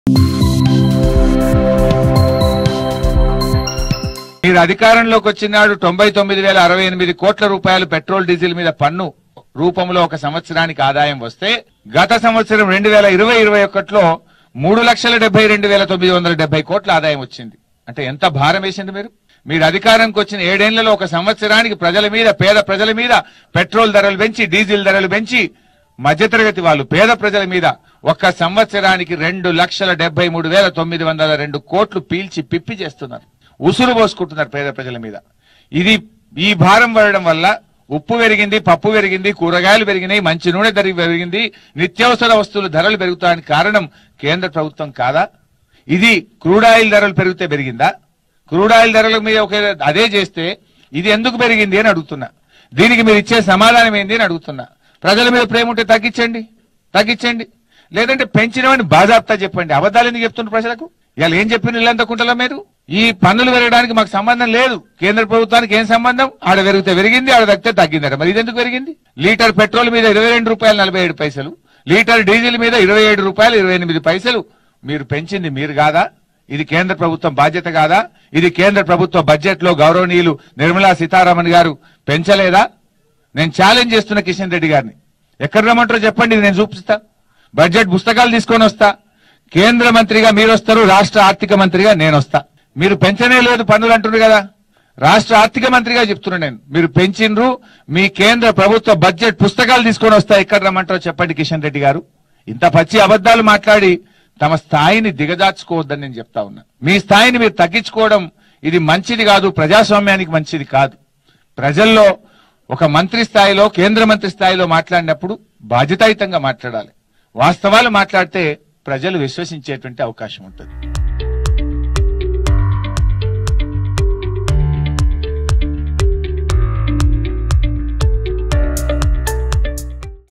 మీరు అధికారంలోకి వచ్చినాడు తొంభై తొమ్మిది వేల అరవై ఎనిమిది కోట్ల రూపాయలు పెట్రోల్ డీజిల్ మీద పన్ను రూపంలో ఒక సంవత్సరానికి ఆదాయం వస్తే గత సంవత్సరం రెండు వేల ఇరవై ఇరవై ఒకటిలో మూడు లక్షల డెబ్బై రెండు వేల తొమ్మిది వందల డెబ్బై కోట్ల ఆదాయం వచ్చింది అంటే ఎంత భారం వేసింది మీరు మీరు అధికారానికి వచ్చిన ఏడేళ్లలో ఒక సంవత్సరానికి ప్రజల మీద పేద ప్రజల మీద పెట్రోల్ ధరలు పెంచి డీజిల్ ధరలు పెంచి మధ్యతరగతి వాళ్ళు పేద ప్రజల మీద ఒక్క సంవత్సరానికి రెండు లక్షల డెబ్బై మూడు వేల తొమ్మిది వందల రెండు కోట్లు పీల్చి పిప్పి చేస్తున్నారు ఉసురు పోసుకుంటున్నారు పేద ప్రజల మీద ఇది ఈ భారం పడడం వల్ల ఉప్పు పెరిగింది పప్పు పెరిగింది కూరగాయలు పెరిగినాయి మంచి నూనె ధర పెరిగింది నిత్యావసర వస్తువుల ధరలు పెరుగుతానికి కారణం కేంద్ర ప్రభుత్వం కాదా ఇది క్రూడ్ ఆయిల్ ధరలు పెరిగితే పెరిగిందా క్రూడ్ ఆయిల్ ధరల మీద ఒక అదే చేస్తే ఇది ఎందుకు పెరిగింది అని అడుగుతున్నా దీనికి మీరు ఇచ్చే సమాధానం ఏంది అని అడుగుతున్నా ప్రజల మీద ప్రేమ ఉంటే తగ్గించండి తగ్గించండి లేదంటే పెంచినవని బాజాబ్తా చెప్పండి అబద్ధాలు ఎందుకు చెప్తున్నారు ప్రజలకు ఇవాళ ఏం చెప్పిన ఇల్లంత కుంటలో మీరు ఈ పన్నులు పెరగడానికి మాకు సంబంధం లేదు కేంద్ర ప్రభుత్వానికి ఏం సంబంధం ఆడ పెరిగితే పెరిగింది ఆడ తగ్గితే తగ్గిందట మరి ఇది ఎందుకు పెరిగింది లీటర్ పెట్రోల్ మీద ఇరవై రెండు రూపాయలు నలభై ఏడు పైసలు లీటర్ డీజిల్ మీద ఇరవై ఏడు రూపాయలు ఇరవై ఎనిమిది పైసలు మీరు పెంచింది మీరు కాదా ఇది కేంద్ర ప్రభుత్వం బాధ్యత కాదా ఇది కేంద్ర ప్రభుత్వ బడ్జెట్ లో గౌరవనీయులు నిర్మలా సీతారామన్ గారు పెంచలేదా నేను ఛాలెంజ్ చేస్తున్న కిషన్ రెడ్డి గారిని ఎక్కడ రమ్మంటారో చెప్పండి ఇది నేను చూపిస్తా బడ్జెట్ పుస్తకాలు తీసుకొని వస్తా కేంద్ర మంత్రిగా మీరు వస్తారు రాష్ట్ర ఆర్థిక మంత్రిగా నేను వస్తా మీరు పెంచనే లేదు పన్నులు అంటున్నారు కదా రాష్ట్ర ఆర్థిక మంత్రిగా చెప్తున్నా నేను మీరు పెంచిండ్రు మీ కేంద్ర ప్రభుత్వ బడ్జెట్ పుస్తకాలు తీసుకొని వస్తా ఎక్కడ రమ్మంటారో చెప్పండి కిషన్ రెడ్డి గారు ఇంత పచ్చి అబద్ధాలు మాట్లాడి తమ స్థాయిని దిగజార్చుకోవద్దని నేను చెప్తా ఉన్నా మీ స్థాయిని మీరు తగ్గించుకోవడం ఇది మంచిది కాదు ప్రజాస్వామ్యానికి మంచిది కాదు ప్రజల్లో ఒక మంత్రి స్థాయిలో కేంద్ర మంత్రి స్థాయిలో మాట్లాడినప్పుడు బాధ్యతాయుతంగా మాట్లాడాలి వాస్తవాలు మాట్లాడితే ప్రజలు విశ్వసించేటువంటి అవకాశం ఉంటుంది